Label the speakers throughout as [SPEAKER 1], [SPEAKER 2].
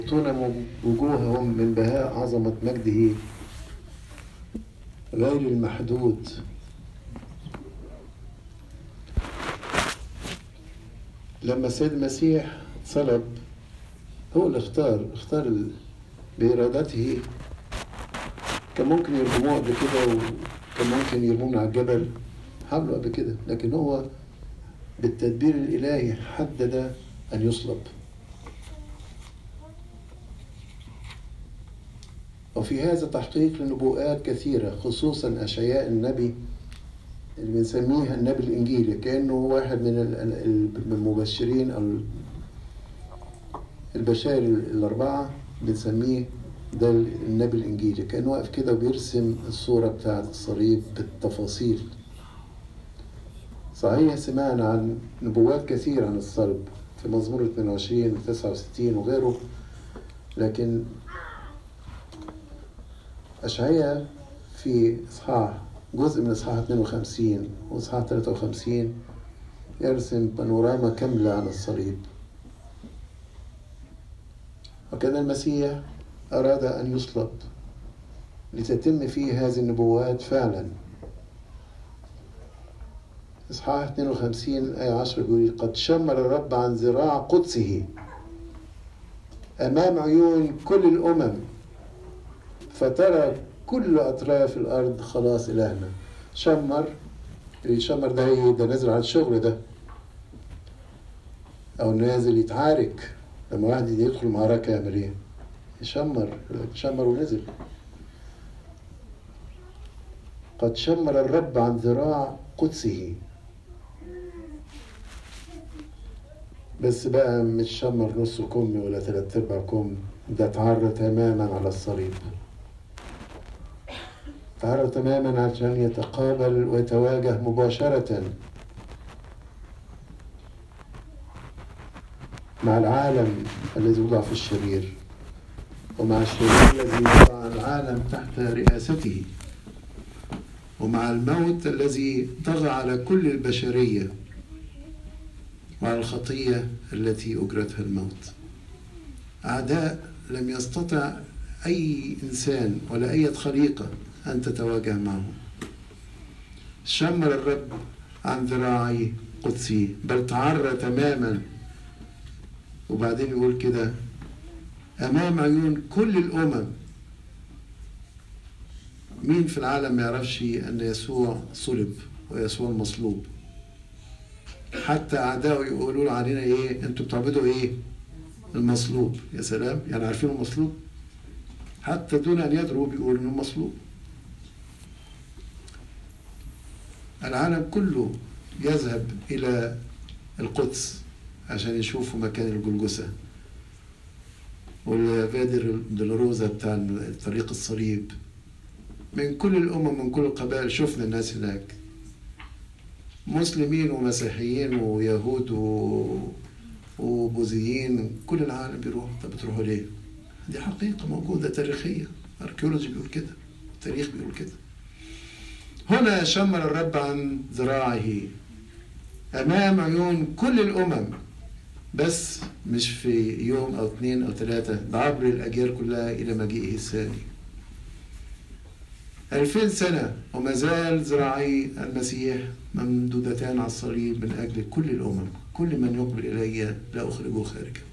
[SPEAKER 1] تنم وجوههم من بهاء عظمة مجده غير المحدود لما السيد المسيح صلب هو اللي اختار اختار ال- بإرادته كان ممكن يرجموه قبل كده وكان ممكن يرموه من على الجبل حاولوا قبل كده لكن هو بالتدبير الإلهي حدد أن يصلب وفي هذا تحقيق لنبوءات كثيرة خصوصا أشعياء النبي اللي بنسميه النبي الإنجيلي كأنه واحد من ال- ال- المبشرين أو البشائر الأربعة بنسميه ده النبي الإنجيلي كأنه واقف كده وبيرسم الصورة بتاعة الصليب بالتفاصيل صحيح سمعنا عن نبوات كثير عن الصلب في مزمور 22 و 69 وغيره لكن أشعياء في إصحاح جزء من إصحاح 52 وإصحاح 53 يرسم بانوراما كاملة عن الصليب وكان المسيح أراد أن يصلب لتتم فيه هذه النبوات فعلا إصحاح 52 آية 10 بيقول قد شمر الرب عن ذراع قدسه أمام عيون كل الأمم فترى كل أطراف الأرض خلاص إلهنا شمر اللي يشمر ده إيه؟ ده نازل على الشغل ده أو نازل يتعارك لما واحد يدخل معركة يعمل إيه؟ يشمر شمر ونزل قد شمر الرب عن ذراع قدسه بس بقى مش شمر نص كم ولا ثلاث ارباع كم ده اتعرى تماما على الصليب تعالى تماما عشان يتقابل ويتواجه مباشرة مع العالم الذي وضع في الشرير ومع الشرير الذي وضع العالم تحت رئاسته ومع الموت الذي طغى على كل البشرية وعلى الخطية التي أجرتها الموت أعداء لم يستطع أي إنسان ولا أي خليقة أن تتواجه معهم شمر الرب عن ذراعي قدسي بل تعرى تماما وبعدين يقول كده أمام عيون كل الأمم مين في العالم ما يعرفش أن يسوع صلب ويسوع المصلوب حتى أعدائه يقولوا علينا إيه أنتوا بتعبدوا إيه المصلوب يا سلام يعني عارفين المصلوب حتى دون أن يدروا بيقولوا إنه مصلوب العالم كله يذهب إلى القدس عشان يشوفوا مكان الجلجسة والفادر دلروزا بتاع طريق الصليب من كل الأمم من كل القبائل شفنا الناس هناك مسلمين ومسيحيين ويهود و... وبوذيين كل العالم بيروح طب بتروحوا ليه؟ دي حقيقة موجودة تاريخية أركيولوجي بيقول كده التاريخ بيقول كده هنا شمر الرب عن ذراعه أمام عيون كل الأمم بس مش في يوم أو اثنين أو ثلاثة ده عبر الأجيال كلها إلى مجيئه الثاني ألفين سنة وما زال ذراعي المسيح ممدودتان على الصليب من أجل كل الأمم كل من يقبل إلي لا أخرجه خارجا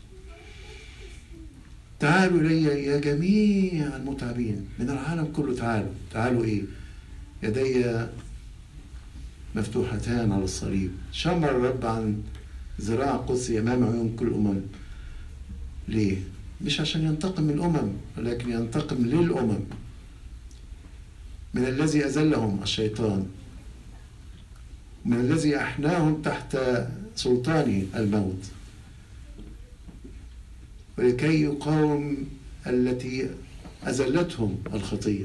[SPEAKER 1] تعالوا إلي يا جميع المتعبين من العالم كله تعالوا تعالوا إيه يدي مفتوحتان على الصليب شمر الرب عن ذراع قدسي أمام عيون كل الأمم ليه؟ مش عشان ينتقم من الأمم ولكن ينتقم للأمم من الذي أذلهم الشيطان من الذي أحناهم تحت سلطان الموت ولكي يقاوم التي أذلتهم الخطية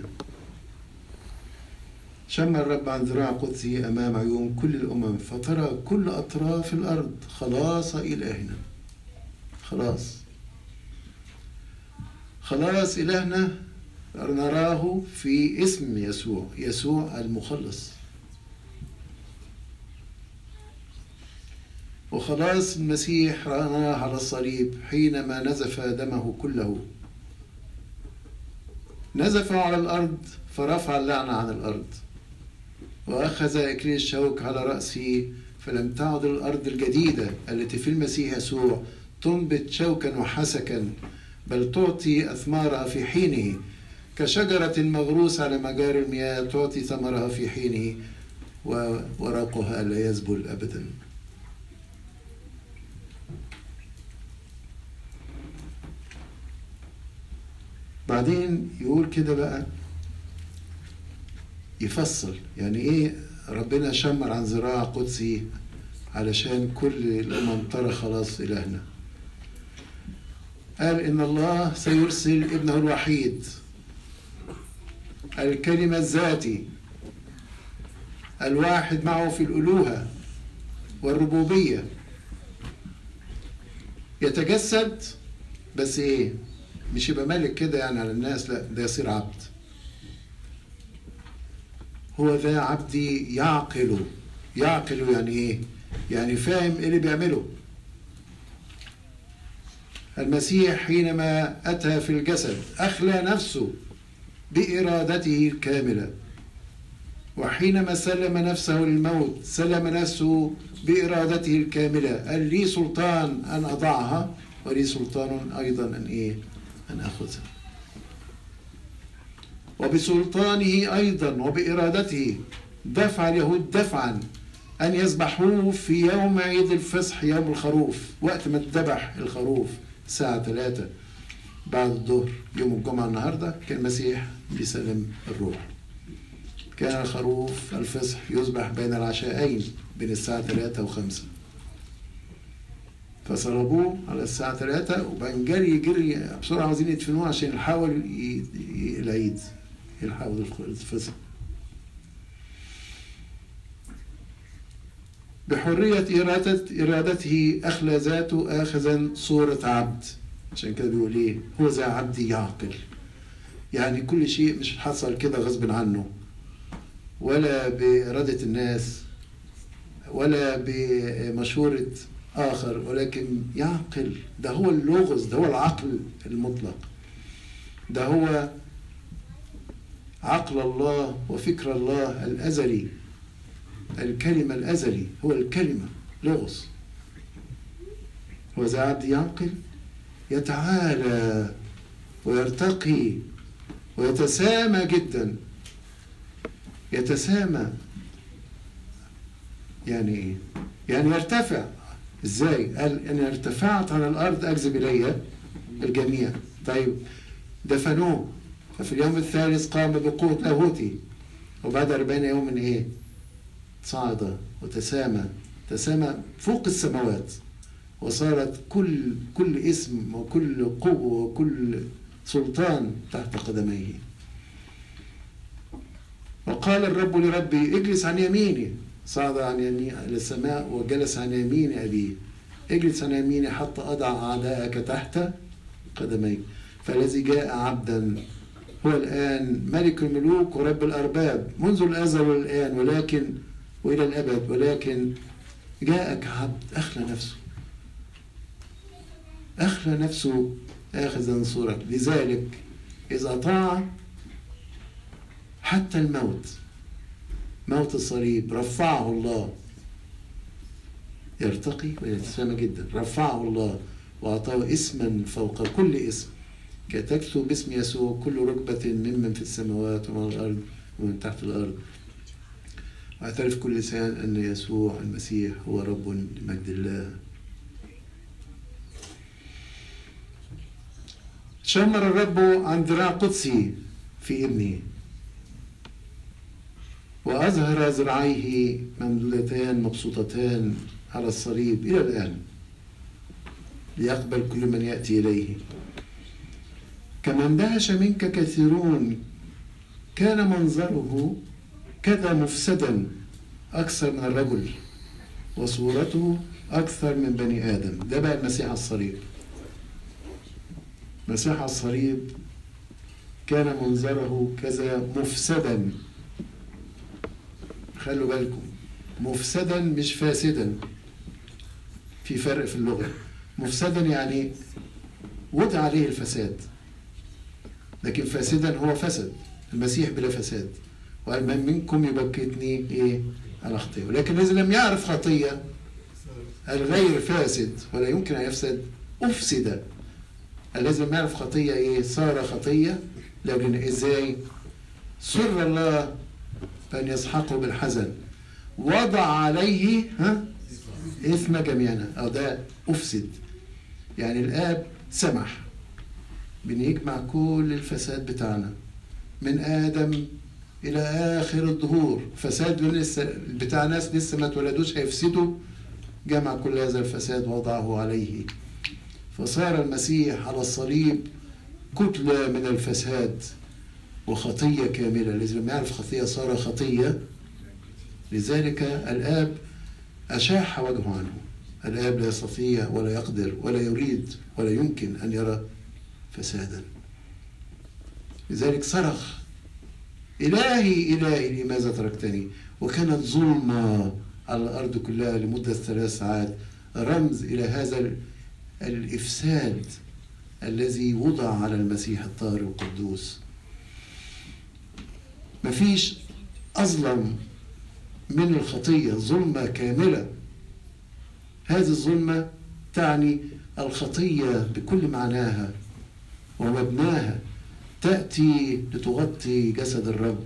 [SPEAKER 1] شم الرب عن ذراع قدسه أمام عيون كل الأمم فترى كل أطراف الأرض خلاص إلهنا خلاص خلاص إلهنا نراه في اسم يسوع يسوع المخلص وخلاص المسيح رآناه على الصليب حينما نزف دمه كله نزف على الأرض فرفع اللعنة عن الأرض وأخذ إكليل الشوك على رأسه فلم تعد الأرض الجديدة التي في المسيح يسوع تنبت شوكا وحسكا بل تعطي أثمارها في حينه كشجرة مغروسة على مجاري المياه تعطي ثمرها في حينه وورقها لا يذبل أبدا بعدين يقول كده بقى يفصل يعني ايه ربنا شمر عن ذراع قدسي علشان كل الامم ترى خلاص الهنا قال ان الله سيرسل ابنه الوحيد الكلمه الذاتي الواحد معه في الالوهه والربوبيه يتجسد بس ايه مش يبقى ملك كده يعني على الناس لا ده يصير عبد هو ذا عبدي يعقل يعقل يعني ايه يعني فاهم ايه اللي بيعمله المسيح حينما اتى في الجسد اخلى نفسه بارادته الكامله وحينما سلم نفسه للموت سلم نفسه بارادته الكامله قال لي سلطان ان اضعها ولي سلطان ايضا ان ايه ان اخذها وبسلطانه أيضا وبإرادته دفع اليهود دفعا أن يذبحوه في يوم عيد الفصح يوم الخروف وقت ما اتذبح الخروف الساعة ثلاثة بعد الظهر يوم الجمعة النهاردة كان المسيح بيسلم الروح كان الخروف الفصح يذبح بين العشاءين بين الساعة ثلاثة وخمسة فصلبوه على الساعة ثلاثة وبعدين جري جري بسرعة عاوزين يدفنوه عشان يحاول العيد يلحقوا الفصل بحرية إرادة إرادته أخلى ذاته آخذا صورة عبد عشان كده بيقول إيه هو ذا عبدي يعقل يعني كل شيء مش حصل كده غصب عنه ولا بإرادة الناس ولا بمشورة آخر ولكن يعقل ده هو اللغز ده هو العقل المطلق ده هو عقل الله وفكر الله الأزلي الكلمة الأزلي هو الكلمة لغز وإذا عبد يعقل يتعالى ويرتقي ويتسامى جدا يتسامى يعني ايه؟ يعني يرتفع ازاي؟ قال ان ارتفعت على الارض اجذب الي الجميع طيب دفنوه ففي اليوم الثالث قام بقوة لاهوتي وبعد أربعين يوما إيه صعد وتسامى تسامى فوق السماوات وصارت كل كل اسم وكل قوة وكل سلطان تحت قدميه وقال الرب لربي اجلس عن يميني صعد عن يمين السماء وجلس عن يمين أبيه اجلس عن يميني حتى أضع أعداءك تحت قدميك فالذي جاء عبدا هو الآن ملك الملوك ورب الأرباب منذ الأزل والآن ولكن وإلى الأبد ولكن جاءك عبد أخلى نفسه أخلى نفسه آخذا صورك لذلك إذا أطاع حتى الموت موت الصليب رفعه الله يرتقي ويتسامى جدا رفعه الله وأعطاه اسما فوق كل اسم كتكتب باسم يسوع كل ركبة ممن في السماوات ومن الأرض ومن تحت الأرض واعترف كل لسان أن يسوع المسيح هو رب لمجد الله شمر الرب عن ذراع قدسي في ابنه وأظهر ذراعيه مملولتان مبسوطتان على الصليب إلى الآن ليقبل كل من يأتي إليه كما اندهش منك كثيرون كان منظره كذا مفسدا أكثر من الرجل وصورته أكثر من بني آدم ده بقى المسيح الصليب المسيح الصليب كان منظره كذا مفسدا خلوا بالكم مفسدا مش فاسدا في فرق في اللغة مفسدا يعني وضع عليه الفساد لكن فاسدا هو فسد المسيح بلا فساد وقال من منكم يبكتني ايه على خطيه ولكن اذا لم يعرف خطيه الغير فاسد ولا يمكن ان يفسد افسد الذي لم يعرف خطيه ايه صار خطيه لكن ازاي سر الله فان يسحقه بالحزن وضع عليه ها اثم جميعنا او ده افسد يعني الاب سمح بان يجمع كل الفساد بتاعنا من ادم الى اخر الظهور فساد لسه بتاع ناس لسه ما اتولدوش هيفسدوا جمع كل هذا الفساد وضعه عليه فصار المسيح على الصليب كتلة من الفساد وخطية كاملة الذي لم يعرف خطية صار خطية لذلك الآب أشاح وجهه عنه الآب لا يستطيع ولا يقدر ولا يريد ولا يمكن أن يرى فسادا لذلك صرخ إلهي إلهي لماذا تركتني وكانت ظلمة على الأرض كلها لمدة ثلاث ساعات رمز إلى هذا الإفساد الذي وضع على المسيح الطاهر القدوس مفيش أظلم من الخطية ظلمة كاملة هذه الظلمة تعني الخطية بكل معناها ومبناها تأتي لتغطي جسد الرب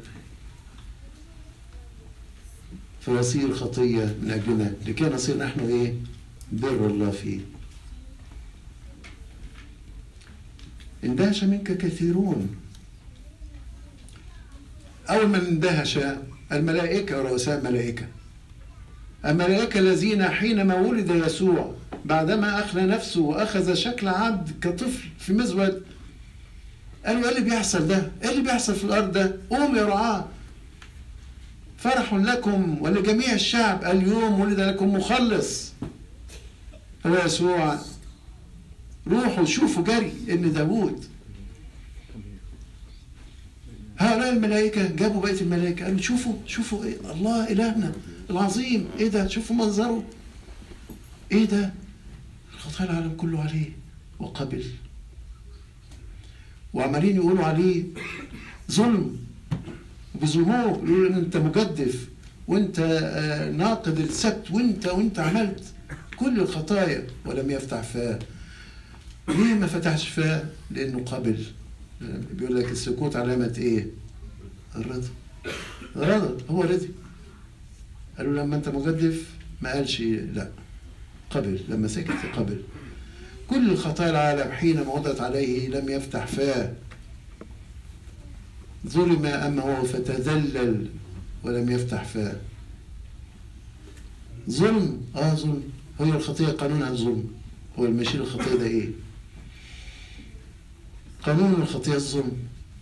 [SPEAKER 1] فيصير خطية من أجلنا لكي نصير نحن إيه بر الله فيه اندهش منك كثيرون أول من اندهش الملائكة ورؤساء الملائكة الملائكة الذين حينما ولد يسوع بعدما أخلى نفسه وأخذ شكل عبد كطفل في مزود قالوا ايه اللي بيحصل ده؟ ايه اللي بيحصل في الارض ده؟ قوم يا رعاة فرح لكم ولجميع الشعب اليوم ولد لكم مخلص هو يسوع روحوا شوفوا جري ابن داوود هؤلاء الملائكة جابوا بقية الملائكة قالوا شوفوا شوفوا إيه الله إلهنا العظيم إيه ده شوفوا منظره إيه ده خطايا العالم كله عليه وقبل وعمالين يقولوا عليه ظلم وبيظلموه يقولوا ان انت مجدف وانت ناقض السبت وانت وانت عملت كل الخطايا ولم يفتح فاه ليه ما فتحش فاه لانه قبل بيقول لك السكوت علامة ايه الرضا الرضا هو رضي قالوا لما انت مجدف ما قالش لا قبل لما سكت قبل كل خطايا العالم حينما وضعت عليه لم يفتح فاه ظلم أما هو فتذلل ولم يفتح فاه ظلم اه ظلم هي الخطية قانونها الظلم هو المشير الخطية ده ايه قانون الخطية الظلم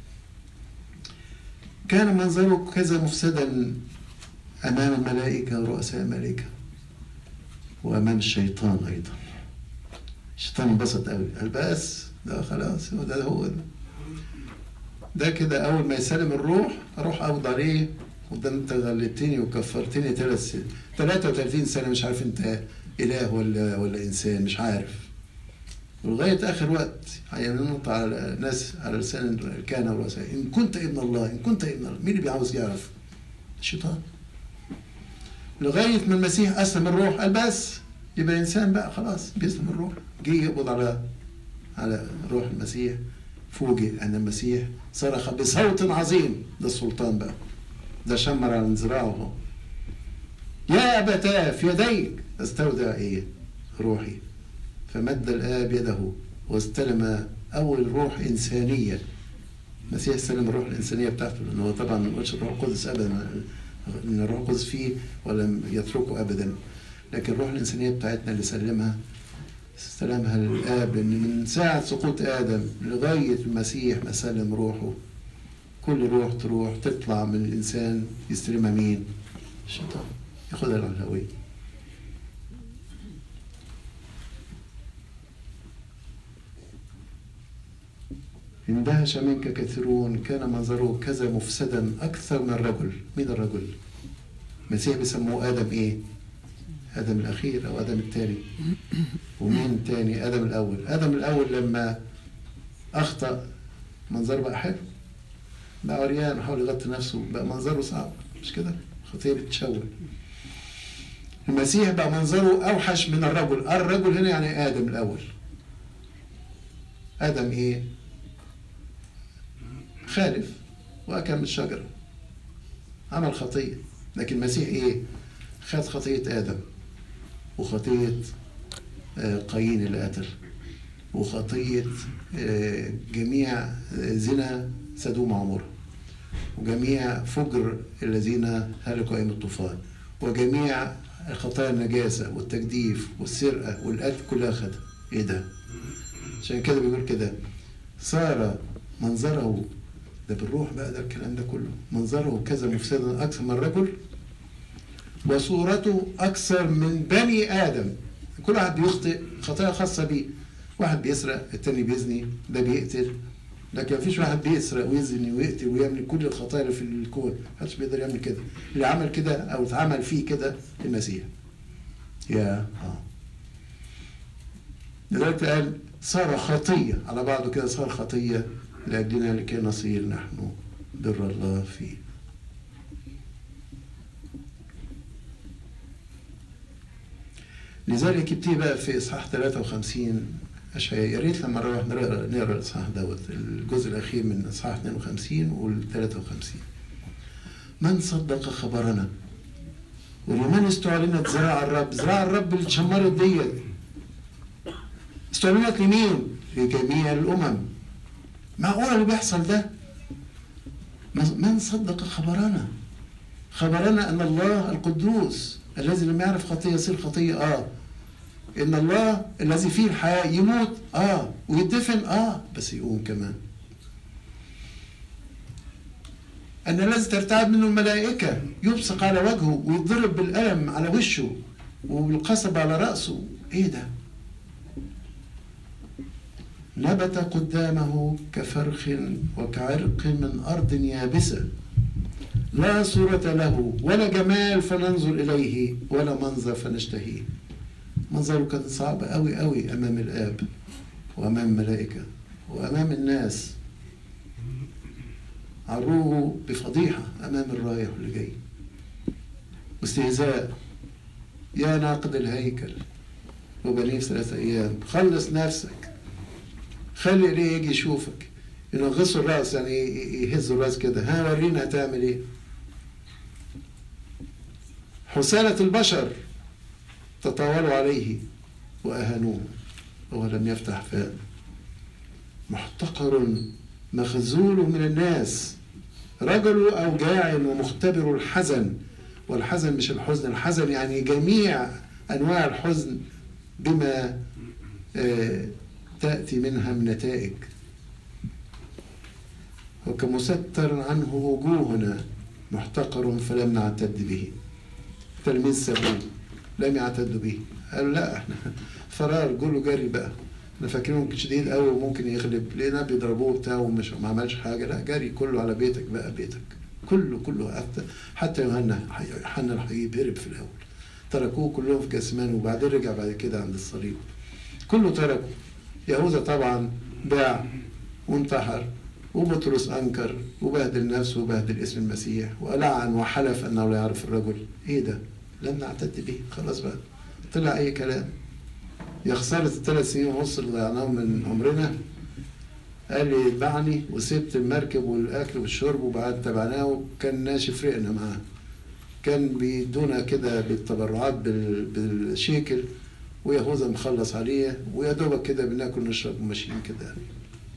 [SPEAKER 1] كان منظره كذا مفسدا أمام الملائكة ورؤساء الملائكة وأمام الشيطان أيضا الشيطان انبسط قوي قال بس ده خلاص هو ده هو ده ده كده اول ما يسلم الروح اروح اقبض عليه وده انت غلبتني وكفرتني ثلاث سنين 33 سنه مش عارف انت اله ولا ولا انسان مش عارف ولغايه اخر وقت هينط على ناس على لسان الكهنه والرؤساء ان كنت ابن الله ان كنت ابن الله مين اللي بيعاوز يعرف؟ الشيطان لغايه ما المسيح اسلم الروح قال بس يبقى انسان بقى خلاص بيسلم الروح جه يقبض على على روح المسيح فوجئ ان المسيح صرخ بصوت عظيم ده السلطان بقى ده شمر على ذراعه يا ابتاه في يديك استودع ايه روحي فمد الاب يده واستلم اول روح انسانيه المسيح استلم الروح الانسانيه بتاعته لانه هو طبعا ما قلش الروح القدس ابدا ان الروح القدس فيه ولم يتركه ابدا لكن الروح الإنسانية بتاعتنا اللي سلمها استلمها للآب لأن من ساعة سقوط آدم لغاية المسيح ما سلم روحه كل روح تروح تطلع من الإنسان يستلمها مين؟ الشيطان ياخدها العلوية اندهش منك كثيرون كان منظره كذا مفسدا أكثر من الرجل مين الرجل؟ المسيح بيسموه آدم إيه؟ ادم الاخير او ادم الثاني ومين تاني ادم الاول ادم الاول لما اخطا منظره بقى حلو بقى عريان وحاول يغطي نفسه بقى منظره صعب مش كده خطيه بتتشوه المسيح بقى منظره اوحش من الرجل الرجل هنا يعني ادم الاول ادم ايه خالف واكل من الشجره عمل خطيه لكن المسيح ايه خد خطيه ادم وخطيه آه، قايين اللي قتل وخطيه آه، جميع زنا سدوم وعمورة وجميع فجر الذين هلكوا أيام الطوفان وجميع خطايا النجاسة والتجديف والسرقة والقتل كلها خدها إيه ده؟ عشان كده بيقول كده صار منظره ده بالروح بقى ده الكلام ده كله منظره كذا مفسدا أكثر من رجل وصورته أكثر من بني آدم كل واحد بيخطئ خطايا خاصة بيه واحد بيسرق التاني بيزني ده بيقتل لكن مفيش واحد بيسرق ويزني ويقتل ويعمل كل الخطايا اللي في الكون محدش بيقدر يعمل كده اللي عمل كده او اتعمل فيه كده المسيح يا اه لذلك قال صار خطية على بعضه كده صار خطية لأجلنا لكي نصير نحن بر الله فيه لذلك يبتدي بقى في إصحاح 53 أشعياء يا ريت لما نروح نقرا نقرا الإصحاح دوت الجزء الأخير من إصحاح 52 وال 53 من صدق خبرنا ولمن استعلنت زراع الرب زراع الرب اللي اتشمرت ديت استعلنت لمين؟ لجميع الأمم معقول اللي بيحصل ده؟ من صدق خبرنا؟ خبرنا أن الله القدوس الذي لم يعرف خطية يصير خطية آه إن الله الذي فيه الحياة يموت آه ويدفن آه بس يقوم كمان أن الذي ترتعد منه الملائكة يبصق على وجهه ويضرب بالقلم على وشه وبالقصب على رأسه إيه ده؟ نبت قدامه كفرخ وكعرق من أرض يابسة لا صورة له ولا جمال فننظر إليه ولا منظر فنشتهيه منظره كان صعب قوي قوي أمام الآب وأمام الملائكة وأمام الناس عروه بفضيحة أمام الرايح اللي جاي واستهزاء يا ناقد الهيكل وبنيه في ثلاثة أيام خلص نفسك خلي ليه يجي يشوفك ينغصوا الراس يعني يهزوا الراس كده ها ورينا هتعمل ايه حسالة البشر تطاولوا عليه وأهانوه وهو لم يفتح فاه محتقر مخزول من الناس رجل أوجاع ومختبر الحزن والحزن مش الحزن الحزن يعني جميع أنواع الحزن بما تأتي منها من نتائج وكمستر عنه وجوهنا محتقر فلم نعتد به تلميذ سابوه لم يعتدوا به قالوا لا احنا فرار قولوا جري بقى احنا فاكرينه شديد قوي وممكن يغلب لقينا بيضربوه بتاع ومش ما عملش حاجه لا جري كله على بيتك بقى بيتك كله كله حتى حتى يوحنا يوحنا الحبيب هرب في الاول تركوه كلهم في جسمان وبعدين رجع بعد كده عند الصليب كله تركه يهوذا طبعا باع وانتحر وبطرس انكر وبهدل نفسه وبهدل اسم المسيح ولعن وحلف انه لا يعرف الرجل ايه ده لم نعتد به خلاص بقى طلع اي كلام يا خساره الثلاث سنين ونص اللي ضيعناهم من عمرنا قال لي اتبعني وسبت المركب والاكل والشرب وبعد تبعناه وكان ناشف رقنا معاه كان بيدونا كده بالتبرعات بالشيكل ويهوذا مخلص عليه ويا دوبك كده بناكل نشرب وماشيين كده يعني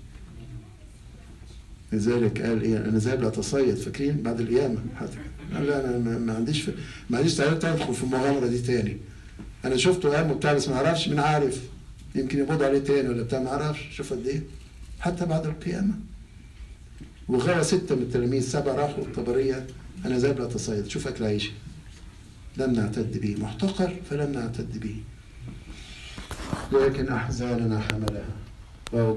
[SPEAKER 1] لذلك قال ايه انا ذاهب لاتصيد فاكرين بعد القيامه حتى قال لا انا ما عنديش ف... ما عنديش استعداد ادخل في المغامره دي تاني انا شفته قام وبتاع بس ما اعرفش مين عارف يمكن يقبضوا عليه تاني ولا بتاع ما اعرفش شوف قد ايه حتى بعد القيامه وغير ستة من التلاميذ سبعة راحوا الطبرية أنا ذاهب لأتصيد شوف أكل عيشي لم نعتد به محتقر فلم نعتد به لكن أحزاننا حملها